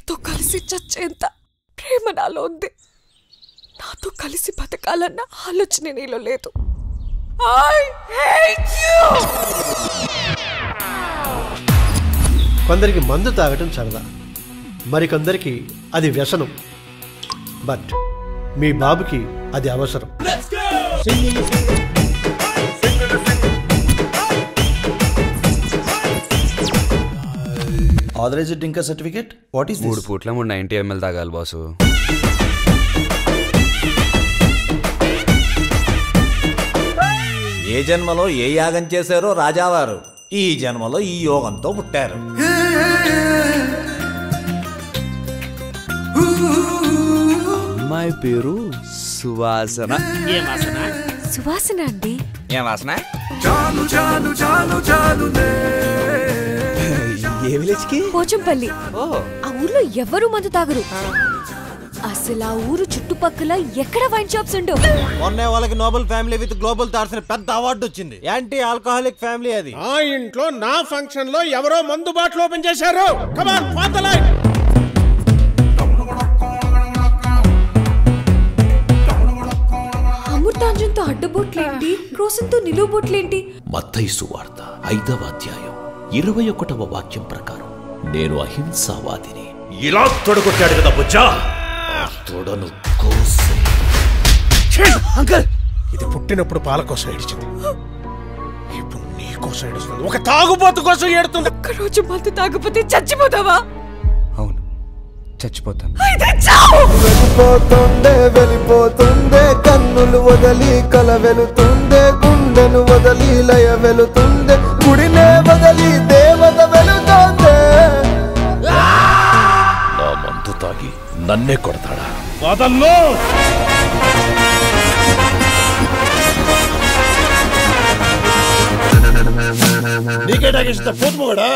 నీతో కలిసి చచ్చేంత ప్రేమ నాలో ఉంది నాతో కలిసి బతకాలన్న ఆలోచన నీలో లేదు I hate you! కొందరికి మందు తాగటం సరదా మరికొందరికి అది వ్యసనం బట్ మీ బాబుకి అది అవసరం authorised drinker certificate what is మూడు పూట్ల మూడు నైంటీ ఎంఎల్ తాగాలి బాసు ఏ జన్మలో ఏ యాగం చేశారో రాజావారు ఈ జన్మలో ఈ యోగంతో పుట్టారు అమ్మాయి పేరు సువాసన సువాసన అండి ఏం వాసన ఏ విలేజ్ కి పోచంపల్లి ఆ ఊర్లో ఎవరు మందు తాగరు అసలు ఆ ఊరు చుట్టుపక్కల ఎక్కడ వైన్ షాప్స్ ఉండవు మొన్నే వాళ్ళకి noble family with global thoughts అని పెద్ద అవార్డు వచ్చింది యాంటీ ఆల్కహాలిక్ ఫ్యామిలీ అది ఆ ఇంట్లో నా ఫంక్షన్ లో ఎవరో మందు బాటిల్ ఓపెన్ చేశారు కమాన్ ఫార్ ద లైట్ అమృతాంజన్తో అడ్డబొట్లేంటి క్రోసంతో నిలువు బొట్లేంటి మత్తయి సువార్త ఐదవ అధ్యాయం ఇరవై ఒకటవ వాక్యం ప్రకారం నేను అహింసావాదిని ఇలా తొడగొట్టాడు కదా బుజ్జా ఆ తొడను కోసే అంకల్ ఇది పుట్టినప్పుడు పాల కోసం ఏడిచింది ఇప్పుడు నీ కోసం ఏడుస్తుంది ఒక తాగుబోతు కోసం ఏడుతుంది ఒక్కరోజు మందు తాగకపోతే చచ్చిపోతావా అవును చచ్చిపోతాను అయితే చావు వెళ్ళిపోతుందే వెళ్ళిపోతుందే కన్నులు వదలి కల వెలుతుందే గుండెను వదలి లయ వెలుతుందే గుడినే వదలి దేవత వెలుతోందే నా మందు తాగి నన్నే కొడతాడా వదల్లో నీకే తాగేసిన పోతు కూడా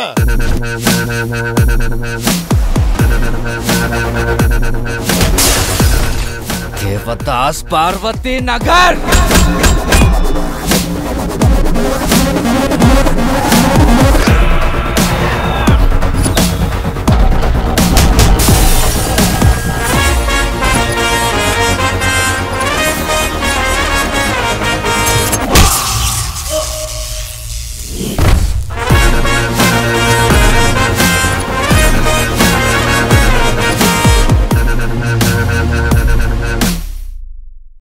దేవదాస్ పార్వతీ నగర్